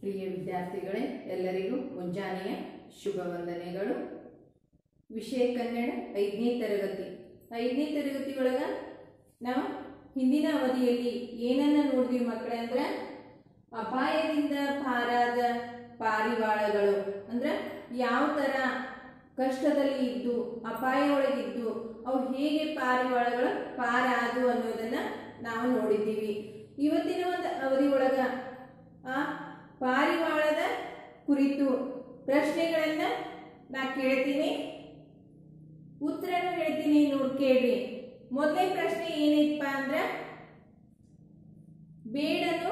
ಪ್ರಿಯ ವಿದ್ಯಾರ್ಥಿಗಳೇ ಎಲ್ಲರಿಗೂ ಮುಂಜಾನೆಯ ಶುಭ ವಂದನೆಗಳು ವಿಷಯ ಕನ್ನಡ ಐದನೇ ತರಗತಿ ಐದನೇ ತರಗತಿ ಒಳಗ ನಾವು ಹಿಂದಿನ ಅವಧಿಯಲ್ಲಿ ಏನನ್ನ ನೋಡಿದ್ವಿ ಮಕ್ಕಳೇ ಅಂದ್ರೆ ಅಪಾಯದಿಂದ ಪಾರಾದ ಪಾರಿವಾಳಗಳು ಅಂದ್ರೆ ಯಾವ ಥರ ಕಷ್ಟದಲ್ಲಿ ಇದ್ದು ಅಪಾಯ ಒಳಗಿದ್ದು ಅವು ಹೇಗೆ ಪಾರಿವಾಳಗಳು ಪಾರಾದು ಅನ್ನೋದನ್ನ ನಾವು ನೋಡಿದ್ದೀವಿ ಇವತ್ತಿನ ಒಂದು ಅವಧಿ ಒಳಗ ಆ ಪಾರಿವಾಳದ ಕುರಿತು ಪ್ರಶ್ನೆಗಳನ್ನ ನಾ ಕೇಳ್ತೀನಿ ಉತ್ತರನು ಹೇಳ್ತೀನಿ ನೋಡ್ ಕೇಳ್ರಿ ಮೊದಲನೇ ಪ್ರಶ್ನೆ ಏನೈತಪ್ಪ ಅಂದ್ರ ಬೇಡನು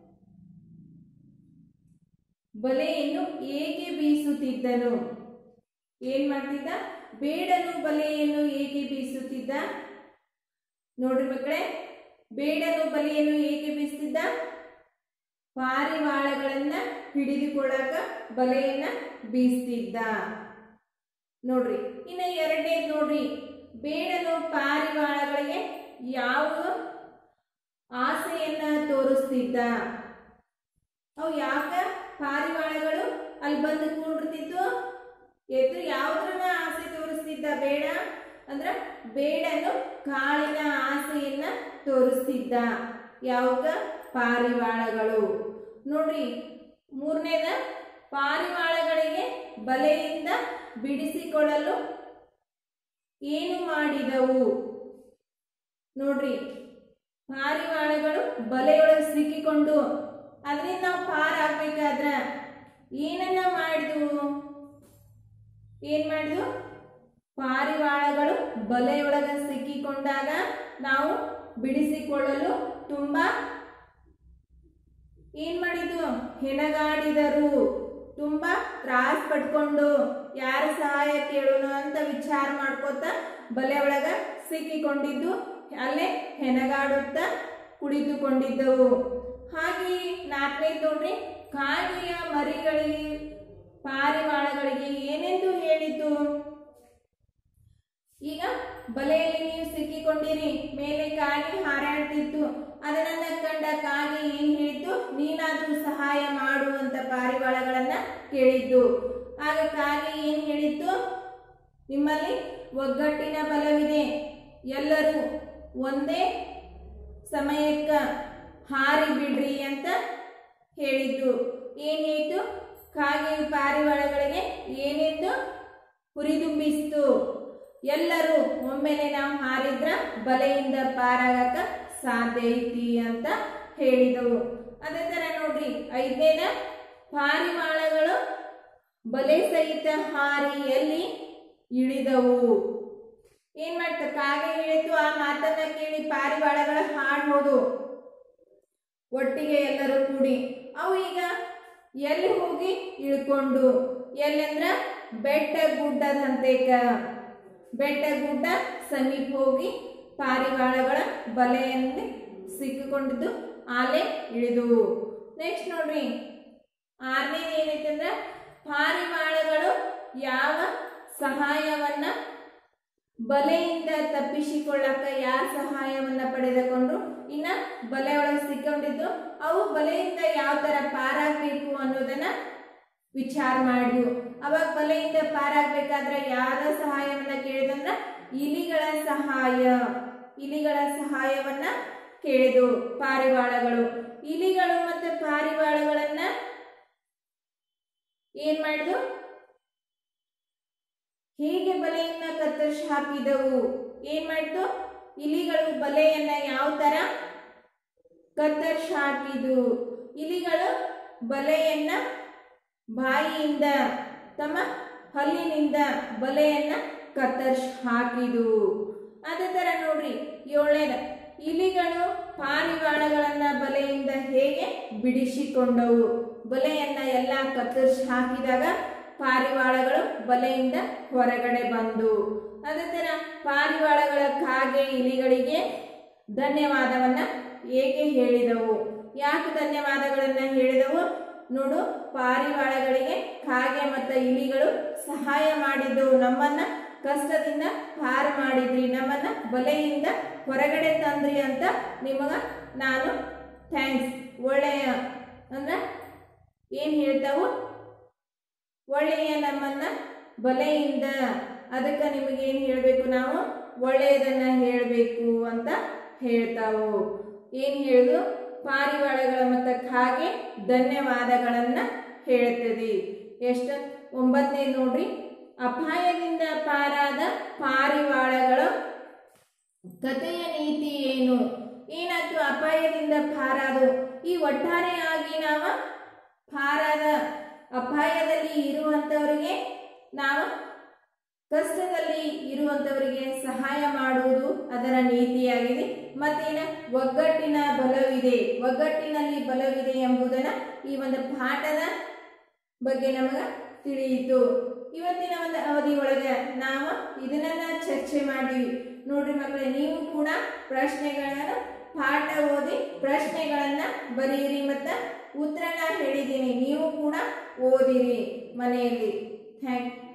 ಬಲೆಯನ್ನು ಏಕೆ ಬೀಸುತ್ತಿದ್ದನು ಏನ್ ಮಾಡ್ತಿದ್ದ ಬೇಡನು ಬಲೆಯನ್ನು ಏಕೆ ಬೀಸುತ್ತಿದ್ದ ನೋಡ್ರಿ ಮಕ್ಕಳೇ ಬೇಡನು ಬಲೆಯನ್ನು ಏಕೆ ಬೀಸುತ್ತಿದ್ದ ಪಾರಿವಾಳಗಳನ್ನ ಹಿಡಿದುಕೊಳ್ಳಕ ಬಲೆಯನ್ನ ಬೀಸ್ತಿದ್ದ ನೋಡ್ರಿ ಇನ್ನ ಎರಡನೇದು ನೋಡ್ರಿ ಬೇಡನು ಪಾರಿವಾಳಗಳಿಗೆ ಯಾವ ಆಸೆಯನ್ನ ತೋರಿಸ್ತಿದ್ದ ಅವು ಯಾಕ ಪಾರಿವಾಳಗಳು ಅಲ್ಲಿ ಬಂದು ಕೂಡಿರ್ತಿತ್ತು ಎದುರು ಯಾವ್ದ್ರನ್ನ ಆಸೆ ತೋರಿಸ್ತಿದ್ದ ಬೇಡ ಅಂದ್ರ ಬೇಡನು ಕಾಳಿನ ಆಸೆಯನ್ನ ತೋರಿಸ್ತಿದ್ದ ಯಾವಾಗ ಪಾರಿವಾಳಗಳು ನೋಡ್ರಿ ಮೂರನೇದ ಪಾರಿವಾಳಗಳಿಗೆ ಬಲೆಯಿಂದ ಬಿಡಿಸಿಕೊಳ್ಳಲು ಏನು ಮಾಡಿದವು ನೋಡ್ರಿ ಪಾರಿವಾಳಗಳು ಬಲೆಯೊಳಗೆ ಸಿಕ್ಕಿಕೊಂಡು ಅದರಿಂದ ನಾವು ಪಾರಾಗಬೇಕಾದ್ರ ಏನನ್ನ ಮಾಡಿದ್ವು ಏನ್ ಮಾಡಿದ್ವು ಪಾರಿವಾಳಗಳು ಬಲೆಯೊಳಗೆ ಸಿಕ್ಕಿಕೊಂಡಾಗ ನಾವು ಬಿಡಿಸಿಕೊಳ್ಳಲು ತುಂಬಾ ಏನ್ ಮಾಡಿದ್ವು ಹೆಣಗಾಡಿದರು ತುಂಬಾ ತ್ರಾಸ್ ಪಡ್ಕೊಂಡು ಯಾರ ಸಹಾಯ ಕೇಳೋಣ ಅಂತ ವಿಚಾರ ಮಾಡ್ಕೋತ ಬಲೆ ಒಳಗ ಸಿಕ್ಕಿಕೊಂಡಿದ್ದು ಅಲ್ಲೇ ಹೆಣಗಾಡುತ್ತಾ ಕುಳಿತುಕೊಂಡಿದ್ದವು ಹಾಗೆ ನಾಲ್ಕನೇ ನೋಡ್ರಿ ಕಾಗೆಯ ಮರಿಗಳಿಗೆ ಪಾರಿವಾಳಗಳಿಗೆ ಏನೆಂದು ಹೇಳಿತು ಈಗ ಬಲೆಯಲ್ಲಿ ನೀವು ಸಿಕ್ಕಿಕೊಂಡಿರಿ ಮೇಲೆ ಕಾಗೆ ಹಾರಾಡ್ತಿತ್ತು ಅದನ್ನ ಕಂಡ ಕಾಗೆ ಏನ್ ಹೇಳಿತು ನೀನಾದ್ರೂ ಸಹಾಯ ಮಾಡು ಅಂತ ಪಾರಿವಾಳಗಳನ್ನ ಕೇಳಿದ್ದು ಆಗ ಕಾಗೆ ಏನ್ ಹೇಳಿತ್ತು ನಿಮ್ಮಲ್ಲಿ ಒಗ್ಗಟ್ಟಿನ ಬಲವಿದೆ ಎಲ್ಲರೂ ಒಂದೇ ಸಮಯಕ್ಕ ಹಾರಿ ಬಿಡ್ರಿ ಅಂತ ಹೇಳಿದ್ದು ಏನ್ ಹೇಳಿತು ಕಾಗೆ ಪಾರಿವಾಳಗಳಿಗೆ ಏನೆಂದು ಹುರಿದುಂಬಿಸ್ತು ಎಲ್ಲರೂ ಒಮ್ಮೆಲೆ ನಾವು ಹಾರಿದ್ರ ಬಲೆಯಿಂದ ಪಾರಾಗಕ ಸಾಧ್ಯ ಐತಿ ಅಂತ ಹೇಳಿದವು ಅದೇ ತರ ನೋಡ್ರಿ ಐದನೇದ ಪಾರಿವಾಳಗಳು ಬಲೆ ಸಹಿತ ಹಾರಿ ಎಲ್ಲಿ ಇಳಿದವು ಏನ್ ಮಾಡ್ತ ಕಾಗೆ ಹೇಳಿತು ಆ ಮಾತನ್ನ ಕೇಳಿ ಪಾರಿವಾಳಗಳ ಹಾಡ್ ಹೋದು ಒಟ್ಟಿಗೆ ಎಲ್ಲರೂ ಕೂಡಿ ಅವು ಈಗ ಎಲ್ಲಿ ಹೋಗಿ ಇಳ್ಕೊಂಡು ಎಲ್ಲಂದ್ರ ಬೆಟ್ಟ ಗುಡ್ಡದಂತೇಕ ಬೆಟ್ಟ ಗುಡ್ಡ ಸಮೀಪ ಹೋಗಿ ಪಾರಿವಾಳಗಳ ಬಲೆಯಲ್ಲಿ ಸಿಕ್ಕಿಕೊಂಡಿದ್ದು ಆಲೆ ಇಳಿದು ನೆಕ್ಸ್ಟ್ ನೋಡ್ರಿ ಆರನೇದು ಏನೈತೆ ಅಂದ್ರೆ ಪಾರಿವಾಳಗಳು ಯಾವ ಸಹಾಯವನ್ನ ಬಲೆಯಿಂದ ತಪ್ಪಿಸಿಕೊಳ್ಳಕ ಯಾರ ಸಹಾಯವನ್ನ ಪಡೆದುಕೊಂಡು ಇನ್ನ ಬಲೆ ಒಳಗೆ ಸಿಕ್ಕೊಂಡಿದ್ದು ಅವು ಬಲೆಯಿಂದ ಯಾವ ತರ ಪಾರಾಗಬೇಕು ಅನ್ನೋದನ್ನ ವಿಚಾರ ಮಾಡಿದ್ವು ಅವಾಗ ಬಲೆಯಿಂದ ಪಾರಾಗಬೇಕಾದ್ರೆ ಯಾರ ಸಹಾಯವನ್ನ ಕೇಳಿದಂದ್ರ ಇಲಿಗಳ ಸಹಾಯ ಇಲಿಗಳ ಸಹಾಯವನ್ನ ಕೇಳಿದು ಪಾರಿವಾಳಗಳು ಇಲಿಗಳು ಮತ್ತೆ ಪಾರಿವಾಳಗಳನ್ನ ಏನ್ ಮಾಡಿದ್ವು ಹೇಗೆ ಬಲೆಯನ್ನ ಕತ್ತರಿಸಿ ಹಾಕಿದವು ಏನ್ ಮಾಡಿತು ಇಲಿಗಳು ಬಲೆಯನ್ನ ಯಾವ ತರ ಕತ್ತರಿಸಿ ಹಾಕಿದು ಇಲಿಗಳು ಬಲೆಯನ್ನ ಬಾಯಿಯಿಂದ ತಮ್ಮ ಹಲ್ಲಿನಿಂದ ಬಲೆಯನ್ನ ಕತ್ತರಿಸಿ ಹಾಕಿದು ಅದೇ ತರ ನೋಡ್ರಿ ಏಳನೇದ ಇಲಿಗಳು ಪಾರಿವಾಳಗಳನ್ನ ಬಲೆಯಿಂದ ಹೇಗೆ ಬಿಡಿಸಿಕೊಂಡವು ಬಲೆಯನ್ನ ಎಲ್ಲ ಕತ್ತರಿಸಿ ಹಾಕಿದಾಗ ಪಾರಿವಾಳಗಳು ಬಲೆಯಿಂದ ಹೊರಗಡೆ ಬಂದು ಅದೇ ತರ ಪಾರಿವಾಳಗಳ ಕಾಗೆ ಇಲಿಗಳಿಗೆ ಧನ್ಯವಾದವನ್ನ ಏಕೆ ಹೇಳಿದವು ಯಾಕೆ ಧನ್ಯವಾದಗಳನ್ನ ಹೇಳಿದವು ನೋಡು ಪಾರಿವಾಳಗಳಿಗೆ ಕಾಗೆ ಮತ್ತು ಇಲಿಗಳು ಸಹಾಯ ಮಾಡಿದ್ದವು ನಮ್ಮನ್ನ ಕಷ್ಟದಿಂದ ಪಾರ ಮಾಡಿದ್ರಿ ನಮ್ಮನ್ನ ಬಲೆಯಿಂದ ಹೊರಗಡೆ ತಂದ್ರಿ ಅಂತ ನಿಮಗ ನಾನು ಥ್ಯಾಂಕ್ಸ್ ಒಳ್ಳೆಯ ಅಂದ್ರೆ ಏನ್ ಹೇಳ್ತಾವು ಒಳ್ಳೆಯ ನಮ್ಮನ್ನ ಬಲೆಯಿಂದ ಅದಕ್ಕೆ ನಿಮಗೆ ಏನು ಹೇಳಬೇಕು ನಾವು ಒಳ್ಳೆಯದನ್ನ ಹೇಳಬೇಕು ಅಂತ ಹೇಳ್ತಾವು ಏನು ಹೇಳುದು ಪಾರಿವಾಳಗಳ ಮತ್ತು ಕಾಗೆ ಧನ್ಯವಾದಗಳನ್ನ ಹೇಳ್ತದೆ ಎಷ್ಟು ಒಂಬತ್ತನೇ ನೋಡ್ರಿ ಅಪಾಯದಿಂದ ಪಾರಾದ ಪಾರಿವಾಳಗಳು ಕಥೆಯ ನೀತಿ ಏನು ಏನಾಯ್ತು ಅಪಾಯದಿಂದ ಪಾರಾದು ಈ ಒಟ್ಟಾರೆಯಾಗಿ ನಾವು ಪಾರಾದ ಅಪಾಯದಲ್ಲಿ ಇರುವಂಥವರಿಗೆ ನಾವು ಕಷ್ಟದಲ್ಲಿ ಇರುವಂಥವರಿಗೆ ಸಹಾಯ ಮಾಡುವುದು ಅದರ ನೀತಿಯಾಗಿದೆ ಮತ್ತೇನ ಒಗ್ಗಟ್ಟಿನ ಬಲವಿದೆ ಒಗ್ಗಟ್ಟಿನಲ್ಲಿ ಬಲವಿದೆ ಎಂಬುದನ್ನ ಈ ಒಂದು ಪಾಠದ ಬಗ್ಗೆ ನಮಗ ತಿಳಿಯಿತು ಇವತ್ತಿನ ಒಂದು ಅವಧಿ ಒಳಗೆ ನಾವು ಇದನ್ನ ಚರ್ಚೆ ಮಾಡಿವಿ ನೋಡ್ರಿ ಮಕ್ಕಳೇ ನೀವು ಕೂಡ ಪ್ರಶ್ನೆಗಳನ್ನ ಪಾಠ ಓದಿ ಪ್ರಶ್ನೆಗಳನ್ನ ಬರೆಯಿರಿ ಮತ್ತು ಉತ್ತರನ ಹೇಳಿದ್ದೀನಿ ನೀವು ಕೂಡ ಓದಿರಿ ಮನೆಯಲ್ಲಿ ಥ್ಯಾಂಕ್